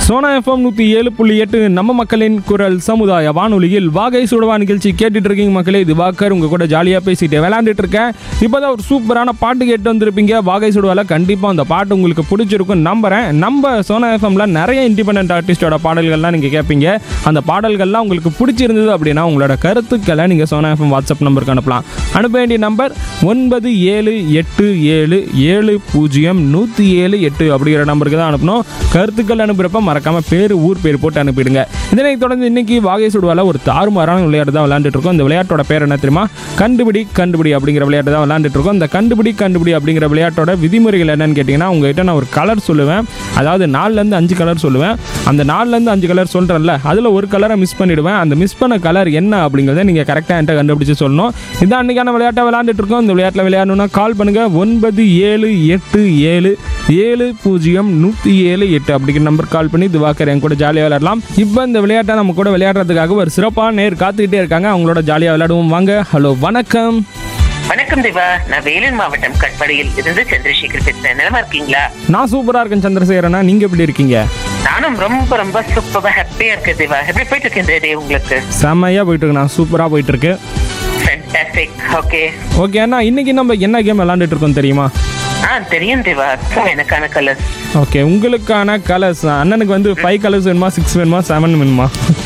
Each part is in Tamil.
சோனா எஃப்எம் நூற்றி ஏழு புள்ளி எட்டு நம்ம மக்களின் குரல் சமுதாய வானொலியில் வாகை சுடவா நிகழ்ச்சி கேட்டுட்டு இருக்கீங்க மக்களே இது வாக்கர் உங்க கூட ஜாலியாக பேசிட்டு விளையாண்டுட்டு இருக்கேன் இப்போதான் ஒரு சூப்பரான பாட்டு கேட்டு வந்திருப்பீங்க வாகை சுடவால கண்டிப்பாக அந்த பாட்டு உங்களுக்கு பிடிச்சிருக்கும் நம்புறேன் நம்ம சோனா எஃப்எம்ல நிறைய இண்டிபெண்டன்ட் ஆர்டிஸ்டோட பாடல்கள்லாம் நீங்கள் கேட்பீங்க அந்த பாடல்கள்லாம் உங்களுக்கு பிடிச்சிருந்தது அப்படின்னா உங்களோட கருத்துக்களை நீங்கள் சோனா எஃப்எம் வாட்ஸ்அப் நம்பருக்கு அனுப்பலாம் அனுப்ப வேண்டிய நம்பர் ஒன்பது ஏழு எட்டு ஏழு ஏழு பூஜ்ஜியம் நூற்றி ஏழு எட்டு அப்படிங்கிற நம்பருக்கு தான் அனுப்பணும் கருத்துக்கள் அனுப்புகிறப்ப மறக்காம பேர் ஊர் பேர் போட்டு அனுப்பிடுங்க இதனை தொடர்ந்து இன்னைக்கு வாகை சுடுவால ஒரு தாறுமாறான விளையாட்டு தான் விளையாண்டுட்டு இருக்கோம் இந்த விளையாட்டோட பேர் என்ன தெரியுமா கண்டுபிடி கண்டுபிடி அப்படிங்கிற விளையாட்டு தான் விளையாண்டுட்டு இருக்கோம் இந்த கண்டுபிடி கண்டுபிடி அப்படிங்கிற விளையாட்டோட விதிமுறைகள் என்னன்னு கேட்டிங்கன்னா உங்ககிட்ட நான் ஒரு கலர் சொல்லுவேன் அதாவது நாலுலேருந்து அஞ்சு கலர் சொல்லுவேன் அந்த நாலுலேருந்து அஞ்சு கலர் சொல்கிறேன்ல அதில் ஒரு கலரை மிஸ் பண்ணிடுவேன் அந்த மிஸ் பண்ண கலர் என்ன அப்படிங்கிறத நீங்கள் கரெக்டாக என்கிட்ட கண்டுபிடிச்சு சொல்லணும் இதான் அன்றைக்கான விளையாட்டை விளையாண்டுட்டு இருக்கோம் இந்த விளையாட்டில் விளையாடணும்னா கால் பண்ணுங்கள் ஒன்பது ஏழு எட்டு ஏழு ஏழு பூஜ்ஜியம் நூற்றி ஏழு எட்டு அப்படிங்கிற நம்பர் கால் பண்ணி திவாக்கர் என் கூட ஜாலியாக விளையாடலாம் இப்போ இந்த விளையாட்டை நம்ம கூட விளையாடுறதுக்காக ஒரு சிறப்பான நேர் காத்துக்கிட்டே இருக்காங்க அவங்களோட ஜாலியாக விளையாடுவோம் வாங்க ஹலோ வணக்கம் வணக்கம் திவா நான் வேலூர் மாவட்டம் கட்படியில் இருந்து சந்திரசேகர் பேசுறேன் நிலமா இருக்கீங்களா நான் சூப்பராக இருக்கேன் சந்திரசேகரனா நீங்கள் எப்படி இருக்கீங்க நானும் ரொம்ப ரொம்ப சூப்பரா ஹாப்பியா இருக்கேன் திவா எப்படி போயிட்டு இருக்கு இந்த டே உங்களுக்கு செம்மையாக போயிட்டு இருக்கு நான் சூப்பராக போயிட்டு இருக்கு ஃபேண்டாஸ்டிக் ஓகே ஓகே அண்ணா இன்னைக்கு நம்ம என்ன கேம் விளாண்டுட்டு இருக்கோம் தெரியுமா ஆ தெரியும் திவா சொல்லுங்க எனக்கான கலர் ஓகே உங்களுக்கான கலர்ஸ் அண்ணனுக்கு வந்து ஃபைவ் கலர்ஸ் வேணுமா சிக்ஸ் வேணுமா செவன் வேணுமா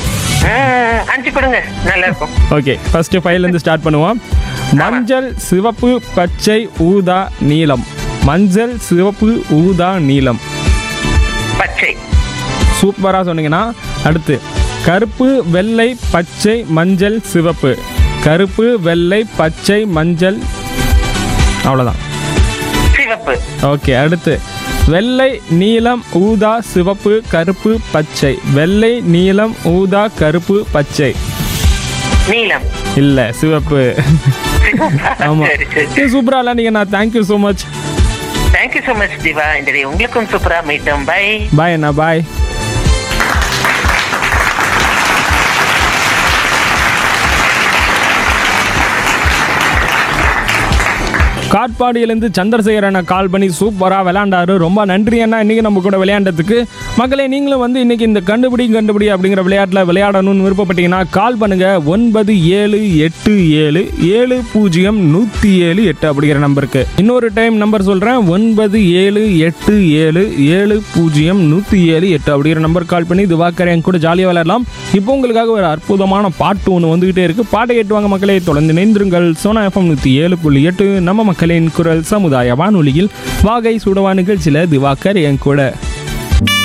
அஞ்சு கொடுங்க நல்லா இருக்கும் ஓகே ஃபர்ஸ்ட் ஃபைவ்லேருந்து ஸ்டார்ட் பண்ணுவோம் மஞ்சள் சிவப்பு பச்சை ஊதா நீலம் மஞ்சள் சிவப்பு ஊதா நீலம் பச்சை சூப்பராக சொன்னீங்கன்னா அடுத்து கருப்பு வெள்ளை பச்சை மஞ்சள் சிவப்பு கருப்பு வெள்ளை பச்சை மஞ்சள் அவ்வளோதான் சிவப்பு ஓகே அடுத்து வெள்ளை நீலம் ஊதா சிவப்பு கருப்பு பச்சை வெள்ளை நீலம் ஊதா கருப்பு பச்சை நீலம் இல்லை சிவப்பு ஆமாம் சரி சரி சூப்பராக விளாண்டிங்க நான் thank you so much thank you so much Diva இந்த டே உங்களுக்கும் சூப்பரா மீட்டும் பை பாய் அண்ணா பாய் காட்பாடியிலேருந்து சந்திரசேகர் அண்ணா கால் பண்ணி சூப்பராக விளையாண்டாரு ரொம்ப நன்றி அண்ணா இன்றைக்கி நம்ம கூட விளையாண்டதுக்கு மக்களே நீங்களும் வந்து இன்றைக்கி இந்த கண்டுபிடி கண்டுபிடி அப்படிங்கிற விளையாட்டில் விளையாடணும்னு விருப்பப்பட்டீங்கன்னா கால் பண்ணுங்கள் ஒன்பது ஏழு எட்டு ஏழு ஏழு பூஜ்ஜியம் நூற்றி ஏழு எட்டு அப்படிங்கிற நம்பருக்கு இன்னொரு டைம் நம்பர் சொல்கிறேன் ஒன்பது ஏழு எட்டு ஏழு ஏழு பூஜ்ஜியம் நூற்றி ஏழு எட்டு அப்படிங்கிற நம்பர் கால் பண்ணி இது வாக்கர் என் கூட ஜாலியாக விளையாடலாம் இப்போ உங்களுக்காக ஒரு அற்புதமான பாட்டு ஒன்று வந்துகிட்டே இருக்கு பாட்டை கேட்டுவாங்க மக்களே தொடர்ந்து இணைந்திருங்கள் சோனா எஃப்எம் நூற்றி ஏழு புள்ளி எட்டு நம்ம மக்களின் குரல் சமுதாய வானொலியில் வாகை சுடவா நிகழ்ச்சியில் திவாகர் என் கூட